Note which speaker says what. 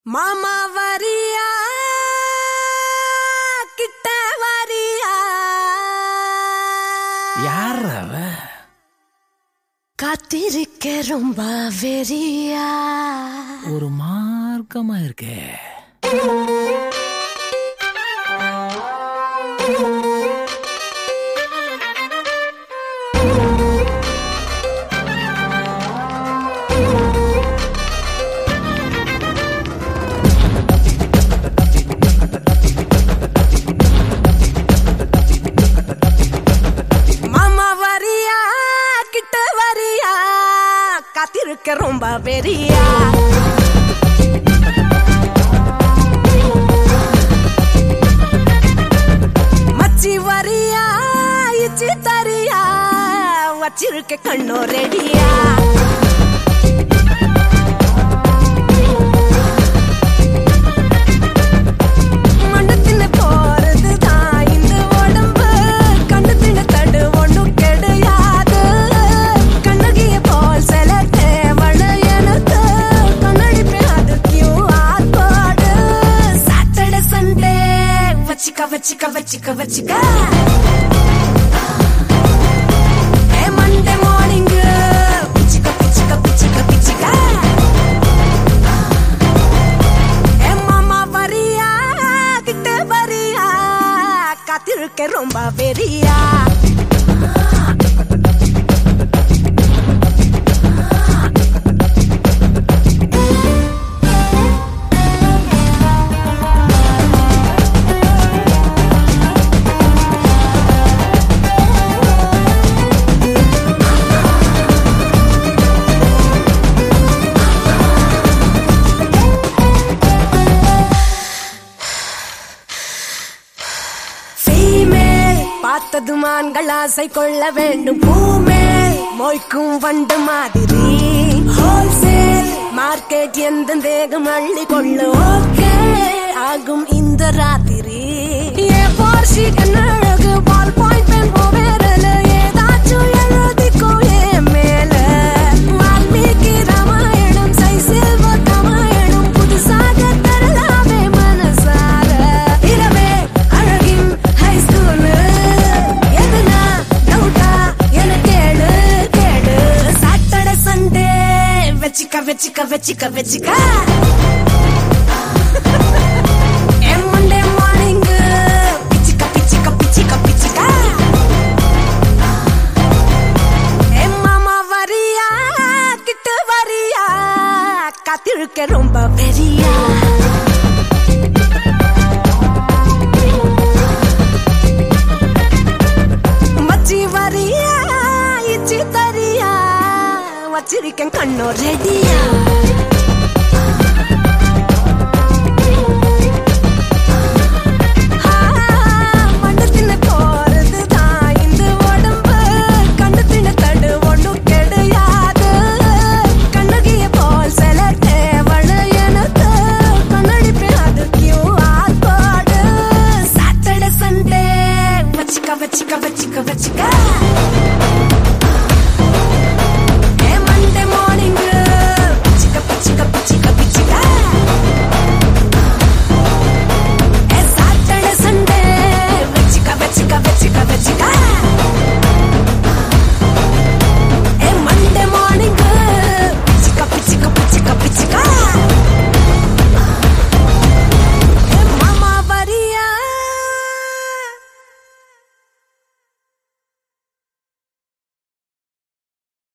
Speaker 1: மாமா வரியா கிட்ட வரியா
Speaker 2: யார் அவ
Speaker 1: காத்திருக்க ரொம்ப வெறியா
Speaker 2: ஒரு மார்க்கமா இருக்கே
Speaker 1: மாமா வரியா கிட்ட வரியா காத்திருக்க ரொம்ப வெறியா மச்சி வரியா இச்சி தரியா வச்சிருக்க கண்ணோ ரெடியா மண்டத்தின போறதுதான் இந்த உடம்பு கண்ணத்தின தடு ஒண்ணும் கிடையாது கண்ணகிய போல் சில தேவன எனக்கு கண்ணடிப்பேன் அதுக்கும் ஆட்பாடு சாட்டர்டே சண்டே வச்சிக்க வச்சிக்க வச்சிக்க வச்சிக்க ஏ மண்டே மார்னிங் பிச்சிக்க பிச்சிக்க பிச்சிக்க பிச்சிக்க ஏ மாமா வரியா கிட்ட வரியா காத்திருக்க ரொம்ப வெறியா ஃபீமேல் பார்த்தது மான்கள் ஆசை கொள்ள வேண்டும் பூமேல் மொய்க்கும் வண்டு மாதிரி ஹோல்சேல் மார்க்கெட் எந்த தேகம் அள்ளி கொள்ள ஓகே ஆகும் இந்த ராத்திரி ஏ போர்ஷி கண்ணழகு பால் பாயிண்ட் பென் ஓவேரல ஏதாச்சும் எழுதிக்கோ ஏன் மேல வால்மீகி ராமாயணம் சை செல்வ ராமாயணம் புதுசாக தரலாமே மனசார இரவே அழகின் ஹை ஸ்கூல் எதுனா டவுட்டா என கேளு கேளு சாட்டர்டே சண்டே வச்சிக்க வச்சிக்க வச்சிக்க வச்சிக்க என் மண்டே மார்னிங் பிச்சிக்க பிச்சிக்க பிச்சிக்க பிச்சிக்க என் மாமா வரியா கிட்ட வரியா காத்திருக்க ரொம்ப பெரியா மச்சி வரியா இச்சி தரியா வச்சிருக்கேன் கண்ணோ ரெடியா